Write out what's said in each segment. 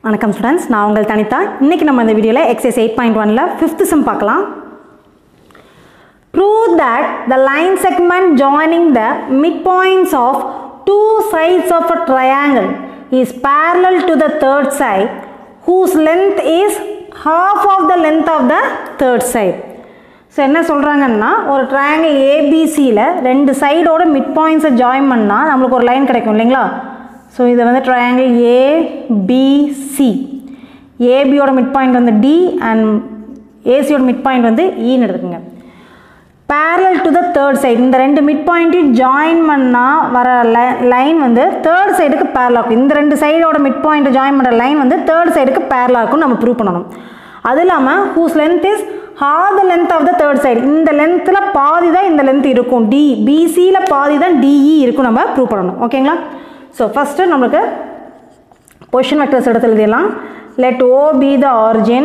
வணக்கம் ஸ்டூடெண்ட்ஸ் நான் உங்கள் தனிதா இன்னைக்கு நம்ம இந்த வீடியோவில் எக்ஸைஸ் எயிட் பாயிண்ட் ஒனில் ஃபிஃப்த் சம் பார்க்கலாம் Prove that the line segment joining the midpoints of two sides of a triangle is parallel to the third side whose length is half of the length of the third side. So என்ன சொல்கிறாங்கன்னா ஒரு triangle ஏபிசியில் ரெண்டு சைடோட mid பாயிண்ட்ஸை join பண்ணால் நம்மளுக்கு ஒரு line கிடைக்கும் இல்லைங்களா ஸோ இது வந்து ட்ரையாங்கிள் ஏபிசி ஏபியோட மிட் பாயிண்ட் வந்து டி அண்ட் ஏசியோட மிட் பாயிண்ட் வந்து ஈன்னு எடுத்துக்கோங்க parallel to the third side இந்த ரெண்டு மிட் பாயிண்ட்டையும் ஜாயின் பண்ணால் வர லைன் வந்து தேர்ட் சைடுக்கு பேரலாக இருக்கும் இந்த ரெண்டு சைடோட மிட் பாயிண்ட்டை ஜாயின் பண்ணுற லைன் வந்து தேர்ட் சைடுக்கு பேரலாக இருக்கும் நம்ம ப்ரூவ் பண்ணணும் அது இல்லாமல் whose length is half the length of the third side இந்த லென்த்தில் பாதி தான் இந்த லென்த் இருக்கும் டி பிசியில் பாதி தான் டிஇ இருக்கும் நம்ம ப்ரூவ் பண்ணணும் ஓகேங்களா ஸோ ஃபஸ்ட்டு நம்மளுக்கு பொசிஷன் வெக்டர்ஸ் எடுத்து எழுதிடலாம் let O be the origin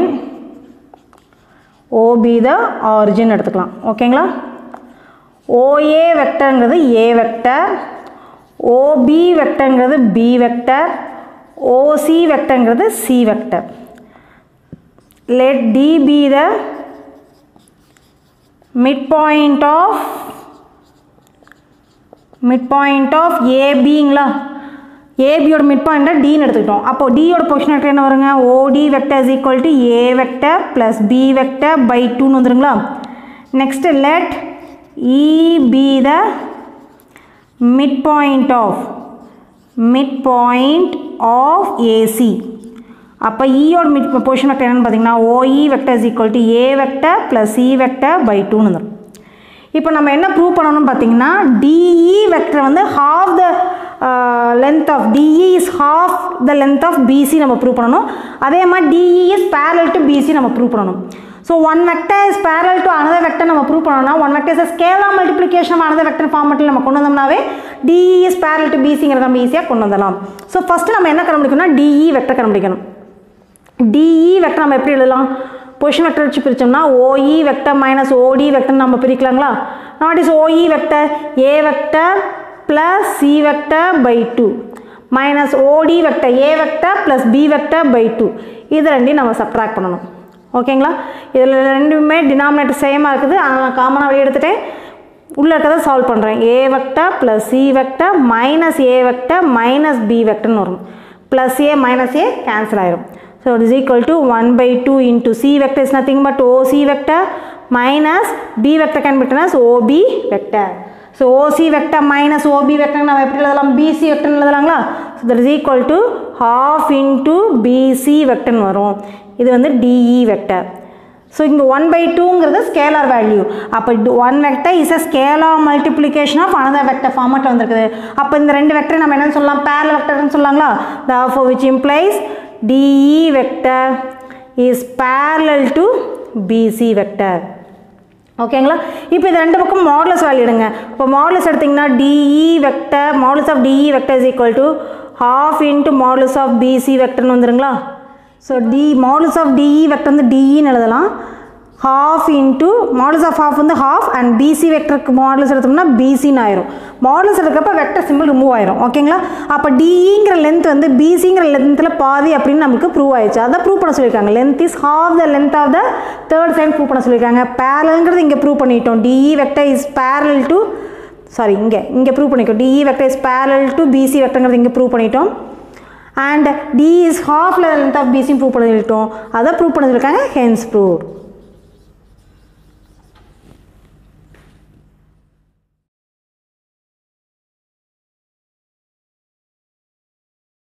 O be the origin எடுத்துக்கலாம் ஓகேங்களா ஓஏ வெக்டர்ங்கிறது ஏ வெக்டர் ஓபி வெக்டர்ங்கிறது பி வெக்டர் ஓசி வெக்டர்ங்கிறது C vector let D be the mid point of mid point of ஏபிங்களா ஏபியோட மிட் பாயிண்ட்டை டின்னு எடுத்துக்கிட்டோம் அப்போ டியோட பொசிஷன் வெக்டர் என்ன வருங்க OD vector is equal to A vector plus B vector by டூன்னு வந்துருங்களா next let E be the mid point of mid point of AC அப்போ இயோட மிட் பொசிஷன் வெக்டர் என்னன்னு பார்த்தீங்கன்னா OE vector is equal to A vector plus C vector by டூன்னு வந்துடும் இப்போ நம்ம என்ன ப்ரூவ் பண்ணணும்னு பார்த்தீங்கன்னா டிஇ வெக்டர் வந்து half the length of DE is half the length of BC நம்ம ப்ரூவ் பண்ணணும் அதே மாதிரி DE is parallel to BC நம்ம ப்ரூவ் பண்ணணும் so one vector is parallel to another vector நம்ம ப்ரூவ் பண்ணணும்னா one vector is scalar multiplication another vector ஃபார்மெட்டில் நம்ம கொண்டு வந்தோம்னாவே டிஇ இஸ் பேரல் டு பிசிங்கிறத நம்ம ஈஸியாக கொண்டு வந்துடலாம் ஸோ ஃபஸ்ட்டு நம்ம என்ன கண்டுபிடிக்கணும்னா டிஇ வெக்டர் கண்டுபிடிக்கணும் டிஇ வெக்டர் நம்ம எப்படி எழுதலாம் பொசிஷன் வெக்டர் வச்சு பிரித்தோம்னா OE vector minus OD vector நம்ம பிரிக்கலாங்களா not is OE vector A vector plus C vector by two minus OD vector A vector plus B vector by two இது ரெண்டையும் நம்ம சப்ட்ராக்ட் பண்ணணும் ஓகேங்களா இதில் ரெண்டுமே டினாமினேட்டர் சேமாக இருக்குது அதனால் நான் காமனாக வெளியே எடுத்துகிட்டேன் உள்ளே இருக்கிறத சால்வ் பண்ணுறேன் A vector plus C vector minus A vector minus B வெக்டர்னு வரும் plus A minus A cancel ஆயிரும் So it is equal to 1 by 2 into C vector is nothing but OC vector minus B vector can be written as OB vector. So OC vector minus OB vector நம்ம எப்படி எழுதலாம் BC vector எழுதலாங்களா So that is equal to half into BC vector வரும் இது வந்து DE vector. So இங்கே one by டூங்கிறது scalar value அப்போ one vector is a scalar multiplication of another vector ஃபார்மெட்டில் வந்திருக்குது அப்போ இந்த ரெண்டு வெக்டர் நம்ம என்ன சொல்லலாம் பேரல் வெக்டர்னு சொல்லலாங்களா therefore which implies DE vector is parallel to BC vector ஓகேங்களா இப்போ இது ரெண்டு பக்கம் மாடலஸ் வேல்யூ எடுங்க இப்போ மாடலஸ் எடுத்திங்கன்னா DE vector modulus of DE vector is equal to half into modulus of BC வெக்டர்னு வந்துருங்களா so the modulus of DE vector வந்து டிஇன்னு எழுதலாம் half into modulus of half வந்து ஹாஃப் அண்ட் பிசி வெக்டருக்கு மாடல்ஸ் எடுத்தோம்னா பிசின்னு ஆயிரும் மாடல்ஸ் எடுக்கிறப்ப வெக்டர் சிம்பிள் ரிமூவ் ஆயிரும் ஓகேங்களா அப்போ டிஇங்கிற லென்த் வந்து பிசிங்கிற லென்த்தில் பாதி அப்படின்னு நமக்கு ப்ரூவ் ஆயிடுச்சு அதை ப்ரூவ் பண்ண சொல்லியிருக்காங்க length is half the length of the third side prove பண்ண சொல்லியிருக்காங்க பேரல்ங்கிறது இங்கே ப்ரூவ் பண்ணிட்டோம் DE vector is parallel to sorry இங்கே இங்கே ப்ரூவ் பண்ணிட்டோம் DE vector is parallel to BC வெக்டர்ங்கிறது இங்கே ப்ரூவ் பண்ணிட்டோம் and D is half length of BC prove பண்ணிட்டோம் அதை ப்ரூவ் பண்ணியிருக்காங்க ஹென்ஸ் ப்ரூவ்